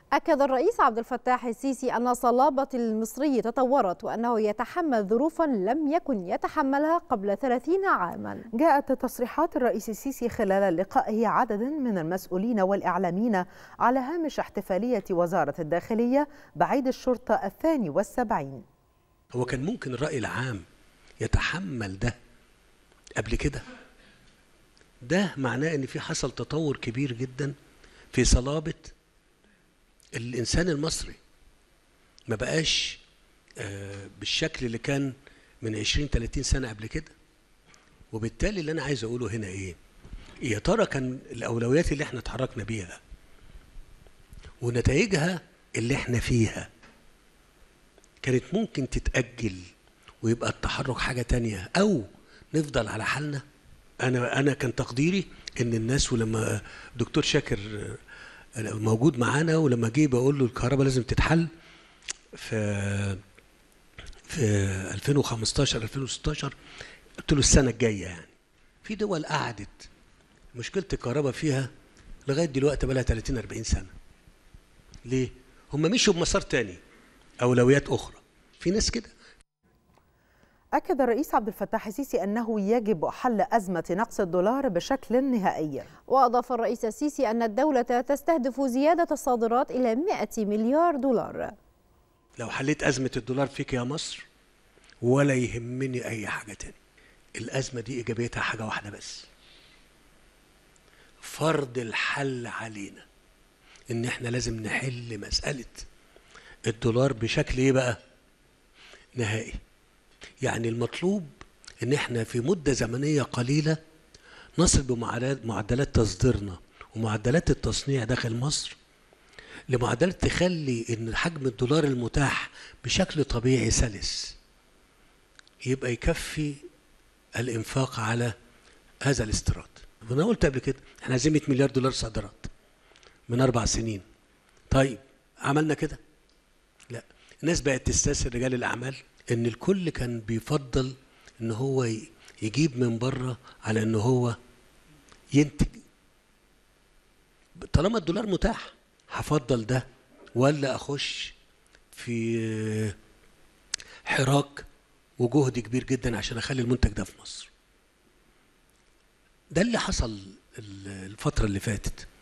أكد الرئيس عبد الفتاح السيسي أن صلابة المصري تطورت وأنه يتحمل ظروفا لم يكن يتحملها قبل 30 عاما جاءت تصريحات الرئيس السيسي خلال لقائه عدد من المسؤولين والإعلاميين على هامش احتفالية وزارة الداخلية بعيد الشرطة الثاني والسبعين هو كان ممكن الرأي العام يتحمل ده قبل كده ده معناه ان في حصل تطور كبير جدا في صلابه الانسان المصري ما بقاش آه، بالشكل اللي كان من 20 30 سنه قبل كده وبالتالي اللي انا عايز اقوله هنا ايه يا ترى كان الاولويات اللي احنا اتحركنا بيها ونتائجها اللي احنا فيها كانت ممكن تتاجل ويبقى التحرك حاجه تانية او نفضل على حالنا انا انا كان تقديري ان الناس ولما دكتور شاكر موجود معانا ولما جه بقول له الكهرباء لازم تتحل في في 2015 2016 قلت له السنه الجايه يعني في دول قعدت مشكله الكهرباء فيها لغايه دلوقتي بقى لها 30 40 سنه ليه هم مشوا بمسار تاني اولويات اخرى في ناس كده أكد الرئيس عبد الفتاح السيسي أنه يجب حل أزمة نقص الدولار بشكل نهائي وأضاف الرئيس السيسي أن الدولة تستهدف زيادة الصادرات إلى 100 مليار دولار لو حليت أزمة الدولار فيك يا مصر ولا يهمني أي حاجة تاني الأزمة دي إيجابيتها حاجة واحدة بس فرض الحل علينا إن إحنا لازم نحل مسألة الدولار بشكل إيه بقى؟ نهائي يعني المطلوب ان احنا في مده زمنيه قليله نصل بمعدلات تصديرنا ومعدلات التصنيع داخل مصر لمعدلات تخلي ان حجم الدولار المتاح بشكل طبيعي سلس يبقى يكفي الانفاق على هذا الاستيراد وانا قلت قبل كده احنا عايزين 100 مليار دولار صادرات من اربع سنين طيب عملنا كده لا الناس بقت تستسهل رجال الاعمال ان الكل كان بيفضل ان هو يجيب من بره على ان هو ينتج طالما الدولار متاح هفضل ده ولا اخش في حراك وجهد كبير جدا عشان اخلي المنتج ده في مصر ده اللي حصل الفتره اللي فاتت